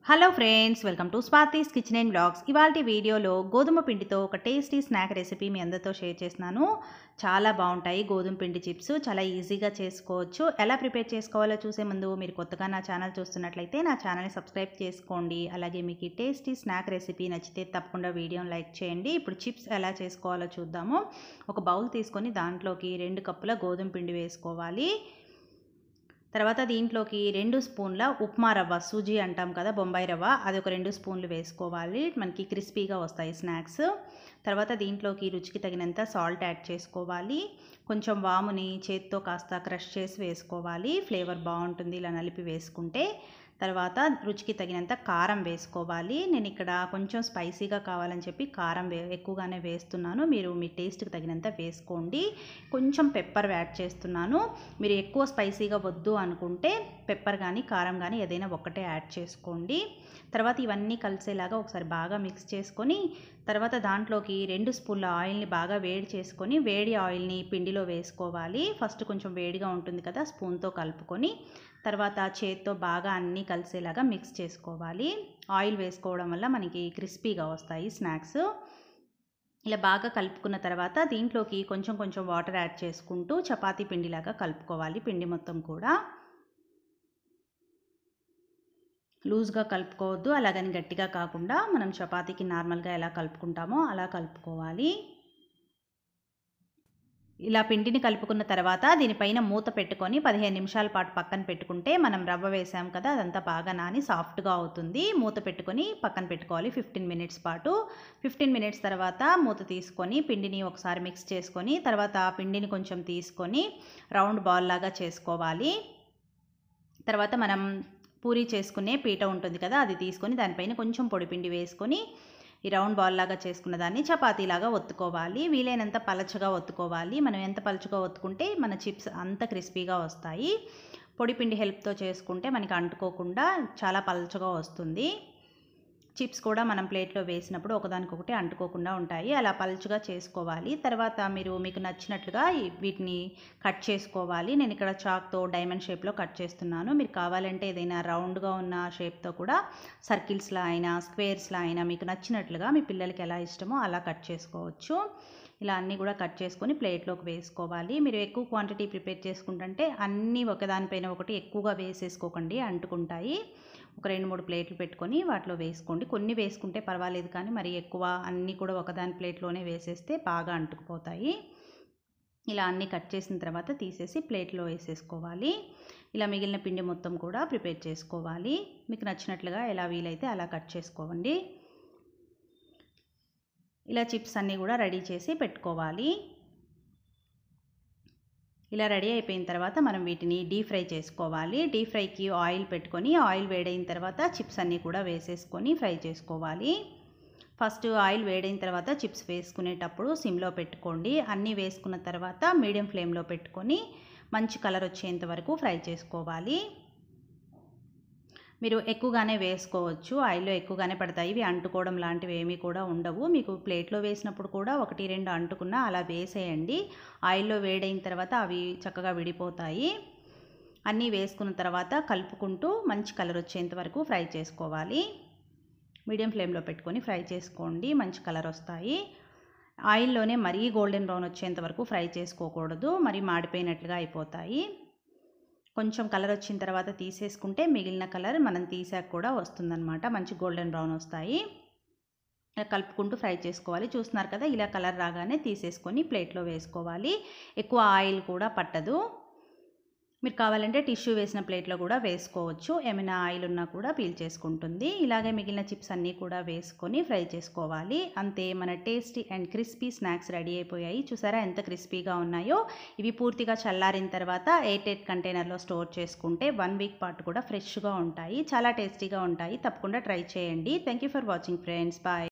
hello friends welcome to Swathi's kitchen and blogs ఇవాళ వీడియోలో గోధుమ పిండితో ఒక టేస్టీ స్నాక్ రెసిపీ మీ అందరితో షేర్ చేస్తున్నాను చాలా బాగుంటాయి గోధుమ పిండి చిప్స్ చాలా ఈజీగా చేసుకోవచ్చు ఎలా ప్రిపేర్ చేసుకోవాలో చూసే ముందు మీరు కొత్తగా నా ఛానల్ చూస్తున్నట్లయితే నా ఛానల్ని సబ్స్క్రైబ్ చేసుకోండి అలాగే మీకు ఈ టేస్టీ స్నాక్ రెసిపీ నచ్చితే తప్పకుండా వీడియోని లైక్ చేయండి ఇప్పుడు చిప్స్ ఎలా చేసుకోవాలో చూద్దాము ఒక బౌల్ తీసుకొని దాంట్లోకి రెండు కప్పుల గోధుమ పిండి వేసుకోవాలి తర్వాత దీంట్లోకి రెండు స్పూన్ల ఉప్మా రవ్వ సూజీ అంటాం కదా బొంబాయి రవ్వ అది ఒక రెండు స్పూన్లు వేసుకోవాలి మనకి క్రిస్పీగా వస్తాయి స్నాక్స్ తర్వాత దీంట్లోకి రుచికి తగినంత సాల్ట్ యాడ్ చేసుకోవాలి కొంచెం వాముని చేత్తో కాస్త క్రష్ చేసి వేసుకోవాలి ఫ్లేవర్ బాగుంటుంది ఇలా నలిపి వేసుకుంటే తర్వాత రుచికి తగినంత కారం వేసుకోవాలి నేను ఇక్కడ కొంచెం స్పైసీగా కావాలని చెప్పి కారం వే ఎక్కువగానే వేస్తున్నాను మీరు మీ టేస్ట్కి తగినంత వేసుకోండి కొంచెం పెప్పర్ యాడ్ చేస్తున్నాను మీరు ఎక్కువ స్పైసీగా వద్దు అనుకుంటే పెప్పర్ కానీ కారం కానీ ఏదైనా ఒక్కటే యాడ్ చేసుకోండి తర్వాత ఇవన్నీ కలిసేలాగా ఒకసారి బాగా మిక్స్ చేసుకొని తర్వాత దాంట్లోకి రెండు స్పూన్ల ఆయిల్ని బాగా వేడి చేసుకొని వేడి ఆయిల్ని పిండిలో వేసుకోవాలి ఫస్ట్ కొంచెం వేడిగా ఉంటుంది కదా స్పూన్తో కలుపుకొని తర్వాత చేత్తో బాగా అన్నీ కలిసేలాగా మిక్స్ చేసుకోవాలి ఆయిల్ వేసుకోవడం వల్ల మనకి క్రిస్పీగా వస్తాయి స్నాక్స్ ఇలా బాగా కలుపుకున్న తర్వాత దీంట్లోకి కొంచెం కొంచెం వాటర్ యాడ్ చేసుకుంటూ చపాతీ పిండిలాగా కలుపుకోవాలి పిండి మొత్తం కూడా లూజ్గా కలుపుకోవద్దు అలాగని గట్టిగా కాకుండా మనం చపాతీకి నార్మల్గా ఎలా కలుపుకుంటామో అలా కలుపుకోవాలి ఇలా పిండిని కలుపుకున్న తర్వాత దీనిపైన మూత పెట్టుకొని పదిహేను నిమిషాల పాటు పక్కన పెట్టుకుంటే మనం రవ్వ వేసాం కదా అదంతా బాగా నాని సాఫ్ట్గా అవుతుంది మూత పెట్టుకొని పక్కన పెట్టుకోవాలి ఫిఫ్టీన్ మినిట్స్ పాటు ఫిఫ్టీన్ మినిట్స్ తర్వాత మూత తీసుకొని పిండిని ఒకసారి మిక్స్ చేసుకొని తర్వాత పిండిని కొంచెం తీసుకొని రౌండ్ బాల్ లాగా చేసుకోవాలి తర్వాత మనం పూరి చేసుకునే పీట ఉంటుంది కదా అది తీసుకొని దానిపైన కొంచెం పొడిపిండి వేసుకొని ఈ రౌండ్ బాల్ లాగా చేసుకున్న దాన్ని చపాతీలాగా ఒత్తుకోవాలి వీలైనంత పలచగా ఒత్తుకోవాలి మనం ఎంత పలచగా ఒత్తుకుంటే మన చిప్స్ అంత క్రిస్పీగా వస్తాయి పొడిపిండి హెల్ప్తో చేసుకుంటే మనకి అంటుకోకుండా చాలా పలచగా వస్తుంది చిప్స్ కూడా మనం ప్లేట్లో వేసినప్పుడు ఒకదానికొకటి అంటుకోకుండా ఉంటాయి అలా పలుచుగా చేసుకోవాలి తర్వాత మీరు మీకు నచ్చినట్లుగా వీటిని కట్ చేసుకోవాలి నేను ఇక్కడ చాక్తో డైమండ్ షేప్లో కట్ చేస్తున్నాను మీరు కావాలంటే ఏదైనా రౌండ్గా ఉన్న షేప్తో కూడా సర్కిల్స్లో అయినా స్క్వేర్స్లో అయినా మీకు నచ్చినట్లుగా మీ పిల్లలకి ఎలా ఇష్టమో అలా కట్ చేసుకోవచ్చు ఇలా అన్నీ కూడా కట్ చేసుకొని ప్లేట్లోకి వేసుకోవాలి మీరు ఎక్కువ క్వాంటిటీ ప్రిపేర్ చేసుకుంటుంటే అన్నీ ఒకదానిపైన ఒకటి ఎక్కువగా వేసేసుకోకండి అంటుకుంటాయి ఒక రెండు మూడు ప్లేట్లు పెట్టుకొని వాటిలో వేసుకోండి కొన్ని వేసుకుంటే పర్వాలేదు కానీ మరి ఎక్కువ అన్నీ కూడా ఒకదాని ప్లేట్లోనే వేసేస్తే బాగా అంటుకుపోతాయి ఇలా అన్నీ కట్ చేసిన తర్వాత తీసేసి ప్లేట్లో వేసేసుకోవాలి ఇలా మిగిలిన పిండి మొత్తం కూడా ప్రిపేర్ చేసుకోవాలి మీకు నచ్చినట్లుగా ఎలా వీలైతే అలా కట్ చేసుకోవండి ఇలా చిప్స్ అన్నీ కూడా రెడీ చేసి పెట్టుకోవాలి ఇలా రెడీ అయిపోయిన తర్వాత మనం వీటిని డీప్ ఫ్రై చేసుకోవాలి డీప్ ఫ్రైకి ఆయిల్ పెట్టుకొని ఆయిల్ వేడైన తర్వాత చిప్స్ అన్నీ కూడా వేసేసుకొని ఫ్రై చేసుకోవాలి ఫస్ట్ ఆయిల్ వేడైన తర్వాత చిప్స్ వేసుకునేటప్పుడు సిమ్లో పెట్టుకోండి అన్నీ వేసుకున్న తర్వాత మీడియం ఫ్లేమ్లో పెట్టుకొని మంచి కలర్ వచ్చేంత వరకు ఫ్రై చేసుకోవాలి మీరు ఎక్కువగానే వేసుకోవచ్చు ఆయిల్లో ఎక్కువగానే పడతాయి ఇవి అంటుకోవడం లాంటివి ఏమీ కూడా ఉండవు మీకు ప్లేట్లో వేసినప్పుడు కూడా ఒకటి రెండు అంటుకున్నా అలా వేసేయండి ఆయిల్లో వేడైన తర్వాత అవి చక్కగా విడిపోతాయి అన్నీ వేసుకున్న తర్వాత కలుపుకుంటూ మంచి కలర్ వచ్చేంత వరకు ఫ్రై చేసుకోవాలి మీడియం ఫ్లేమ్లో పెట్టుకొని ఫ్రై చేసుకోండి మంచి కలర్ వస్తాయి ఆయిల్లోనే మరీ గోల్డెన్ బ్రౌన్ వచ్చేంత వరకు ఫ్రై చేసుకోకూడదు మరి మాడిపోయినట్లుగా అయిపోతాయి కొంచెం కలర్ వచ్చిన తర్వాత తీసేసుకుంటే మిగిలిన కలర్ మనం తీసాక కూడా వస్తుందన్నమాట మంచి గోల్డెన్ బ్రౌన్ వస్తాయి ఇలా కలుపుకుంటూ ఫ్రై చేసుకోవాలి చూస్తున్నారు కదా ఇలా కలర్ రాగానే తీసేసుకొని ప్లేట్లో వేసుకోవాలి ఎక్కువ ఆయిల్ కూడా పట్టదు మీరు కావాలంటే టిష్యూ వేసిన ప్లేట్లో కూడా వేసుకోవచ్చు ఏమైనా ఆయిల్ ఉన్నా కూడా పీల్ చేసుకుంటుంది ఇలాగే మిగిలిన చిప్స్ అన్నీ కూడా వేసుకొని ఫ్రై చేసుకోవాలి అంతే మన tasty and crispy snacks ready అయిపోయాయి చూసారా ఎంత క్రిస్పీగా ఉన్నాయో ఇవి పూర్తిగా చల్లారిన తర్వాత ఎయిట్ ఎయిట్ కంటైనర్లో స్టోర్ చేసుకుంటే వన్ వీక్ పాటు కూడా ఫ్రెష్గా ఉంటాయి చాలా టేస్టీగా ఉంటాయి తప్పకుండా ట్రై చేయండి thank you for watching friends bye